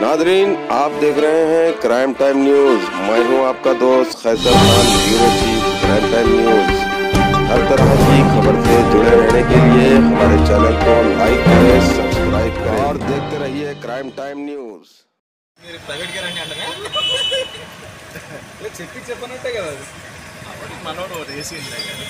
Nadreen आप देख रहे हैं क्राइम टाइम न्यूज मैं हूं आपका दोस्त Khaiser Khan bureau chief crime time news हर तरह की खबर से जुड़े रहने के लिए हमारे चैनल को लाइक करें सब्सक्राइब करें और देखते रहिए क्राइम टाइम न्यूज మీరు ప్రైవేట్గా రండి అంటనే చెప్పి చెప్పనట్టే కదా అది అప్పటికి మనోడు ఒకటి వేసి ఉంటాయి కదా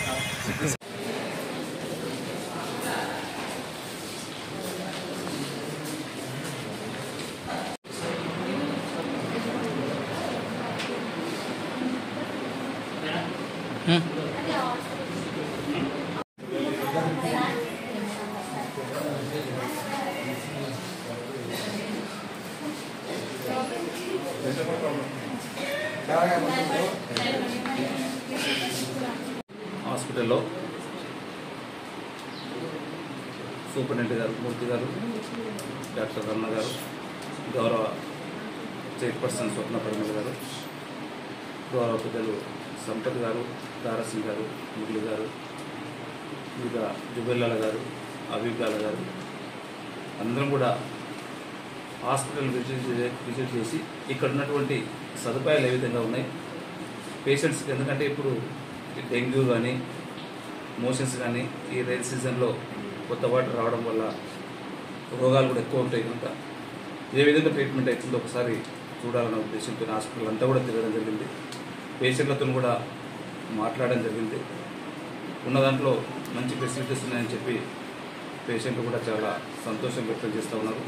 హాస్పిటల్లో సూపరింటెండెంట్ గారు మూర్తి గారు డాక్టర్ రమణ గారు గౌరవ చైర్పర్సన్ స్వప్న పరిమళ గారు గౌరవ పెద్దలు సంపత్ గారు దారాసింగ్ గారు మురళి గారు ఇంకా జుబెల్లాల గారు అబీబ్లాల గారు అందరం కూడా హాస్పిటల్ విజిట్ చే- విజిట్ చేసి ఇక్కడ ఉన్నటువంటి సదుపాయాలు ఏ విధంగా ఉన్నాయి పేషెంట్స్కి ఎందుకంటే ఇప్పుడు ఈ డెంగ్యూ కానీ మోషన్స్ కానీ ఈ రైన్ సీజన్లో కొత్త వాటర్ రావడం వల్ల రోగాలు కూడా ఎక్కువ ఉంటాయి కనుక ఏ విధంగా ట్రీట్మెంట్ అవుతుందో ఒకసారి చూడాలన్న ఉద్దేశంతో హాస్పిటల్ అంతా కూడా తిరగడం జరిగింది పేషెంట్లతో కూడా మాట్లాడడం జరిగింది ఉన్న దాంట్లో మంచి ఫెసిలిటీస్ ఉన్నాయని చెప్పి పేషెంట్లు కూడా చాలా సంతోషం వ్యక్తం చేస్తూ ఉన్నారు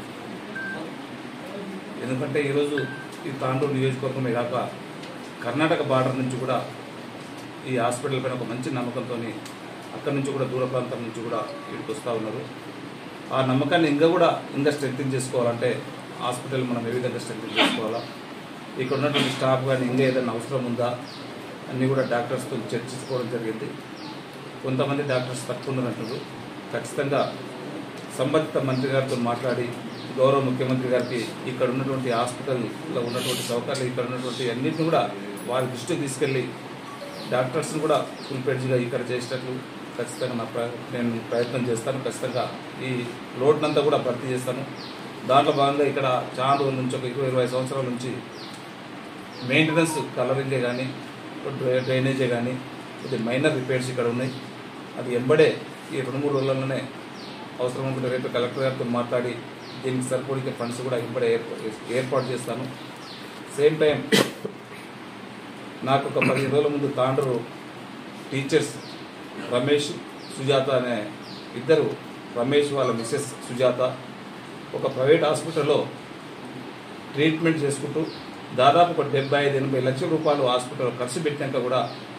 ఎందుకంటే ఈరోజు ఈ తాండూరు నియోజకవర్గమే కాక కర్ణాటక బార్డర్ నుంచి కూడా ఈ హాస్పిటల్ పైన ఒక మంచి నమ్మకంతో అక్కడి నుంచి కూడా దూర ప్రాంతం నుంచి కూడా ఇక్కడికి వస్తూ ఉన్నారు ఆ నమ్మకాన్ని ఇంకా కూడా ఇంకా స్ట్రెంగ్తన్ చేసుకోవాలంటే హాస్పిటల్ మనం ఏ విధంగా స్ట్రెంగ్తన్ చేసుకోవాలా ఇక్కడ ఉన్నటువంటి స్టాఫ్ కానీ ఇంకా ఏదైనా అవసరం ఉందా అన్నీ కూడా డాక్టర్స్తో చర్చించుకోవడం జరిగింది కొంతమంది డాక్టర్స్ తక్కువ ఉన్నట్టు ఖచ్చితంగా సంబంధిత మంత్రి గారితో మాట్లాడి గౌరవ ముఖ్యమంత్రి గారికి ఇక్కడ ఉన్నటువంటి హాస్పిటల్లో ఉన్నటువంటి సౌకర్యాలు ఇక్కడ ఉన్నటువంటి అన్నింటిని కూడా వారి దృష్టికి తీసుకెళ్ళి డాక్టర్స్ని కూడా ఫుల్ పెడ్జ్గా ఇక్కడ చేసేటట్లు ఖచ్చితంగా నా ప్ర నేను ప్రయత్నం చేస్తాను ఖచ్చితంగా ఈ లోడ్నంతా కూడా భర్తీ చేస్తాను దాంట్లో భాగంగా ఇక్కడ చాలా రోజుల నుంచి ఒక ఇరవై ఇరవై సంవత్సరాల నుంచి మెయింటెనెన్స్ కలరింగే కానీ డ్రై- డ్రైనేజే కానీ కొద్ది మైనర్ రిపేర్స్ ఇక్కడ ఉన్నాయి అది ఎంబడే ఈ రెండు మూడు రోజుల్లోనే అవసరం అనుకుంటే రేపు కలెక్టర్ గారితో మాట్లాడి దీనికి సరిపడికే ఫండ్స్ కూడా ఎంబడే ఏర్పా- ఏర్పాటు చేస్తాను సేమ్ టైం నాకు ఒక పదిహేను రోజుల ముందు తాండ్రు టీచర్స్ రమేష్ సుజాత అనే ఇద్దరు రమేష్ వాళ్ళ మిస్సెస్ సుజాత ఒక ప్రైవేట్ హాస్పిటల్లో ట్రీట్మెంట్ చేసుకుంటూ దాదాపు ఒక డెబ్బై ఐదు ఎనభై లక్షల రూపాయలు హాస్పిటల్ ఖర్చు పెట్టినాక కూడా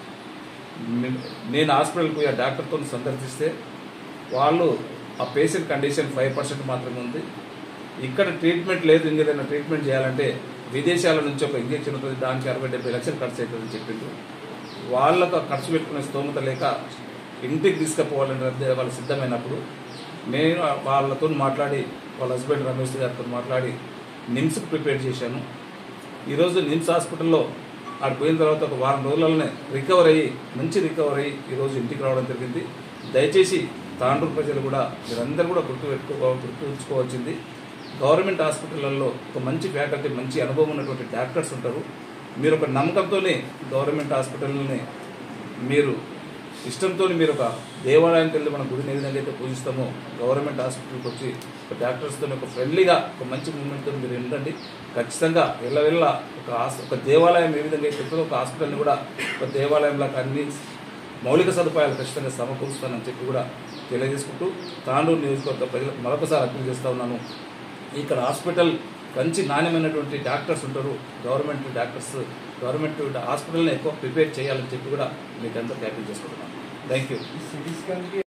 నే- నేను హాస్పిటల్కి పోయి ఆ డాక్టర్తో సందర్శిస్తే వాళ్ళు ఆ పేషెంట్ కండిషన్ ఫైవ్ పర్సెంట్ మాత్రమే ఉంది ఇక్కడ ట్రీట్మెంట్ లేదు ఇంకేదైనా ట్రీట్మెంట్ చేయాలంటే విదేశాల నుంచి ఒక ఇంజెక్షన్ ఉంటుంది దానికి అరవై డెబ్బై లక్షలు ఖర్చు అవుతుందని చెప్పిండ్రు వాళ్ళకు ఆ ఖర్చు పెట్టుకునే స్తోమత లేక ఇంటికి తీసుకుపోవాలని రద్ద- వాళ్ళు సిద్ధమైనప్పుడు నేను వాళ్ళతో మాట్లాడి వాళ్ళ హస్బెండ్ రమేష్ గారితో మాట్లాడి నిమ్స్కి ప్రిపేర్ చేశాను ఈరోజు నిమ్స్ హాస్పిటల్లో ఆడ పోయిన తర్వాత ఒక వారం రోజులలోనే రికవర్ అయ్యి మంచి రికవర్ అయ్యి ఈరోజు ఇంటికి రావడం జరిగింది దయచేసి తాండూరు ప్రజలు కూడా మీరందరూ కూడా గుర్తు పెట్టుకో గుర్తు ఉంచుకోవాల్సింది గవర్నమెంట్ హాస్పిటల్లో ఒక మంచి ఫ్యాకల్టీ మంచి అనుభవం ఉన్నటువంటి డాక్టర్స్ ఉంటారు మీరు ఒక నమ్మకంతోనే గవర్నమెంట్ హాస్పిటల్ని మీరు ఇష్టంతో మీరు ఒక దేవాలయానికి వెళ్ళి మన గుడిని ఏ విధంగా అయితే పూజిస్తామో గవర్నమెంట్ హాస్పిటల్కి వచ్చి ఒక డాక్టర్స్తో ఒక ఫ్రెండ్లీగా ఒక మంచి మూమెంట్తో మీరు వెళ్ళండి ఖచ్చితంగా వెళ్ళ ఒక హాస్- ఒక దేవాలయం ఏ విధంగా అయితే ఉంటుందో ఒక హాస్పిటల్ని కూడా ఒక దేవాలయంలాగా అన్ని మౌలిక సదుపాయాలు ఖచ్చితంగా సమకూరుస్తానని చెప్పి కూడా తెలియజేసుకుంటూ తాండూరు నియోజకవర్గ ప్రజలకు మరొకసారి అప్పీల్ చేస్తా ఉన్నాను ఇక్కడ హాస్పిటల్ మంచి నాణ్యమైనటువంటి డాక్టర్స్ ఉంటారు గవర్నమెంట్ డాక్టర్స్ గవర్నమెంట్ హాస్పిటల్ని ఎక్కువ ప్రిపేర్ చేయాలని చెప్పి కూడా మీకు అందరికీ అప్పీల్ చేసుకుంటున్నాను థ్యాంక్ యూ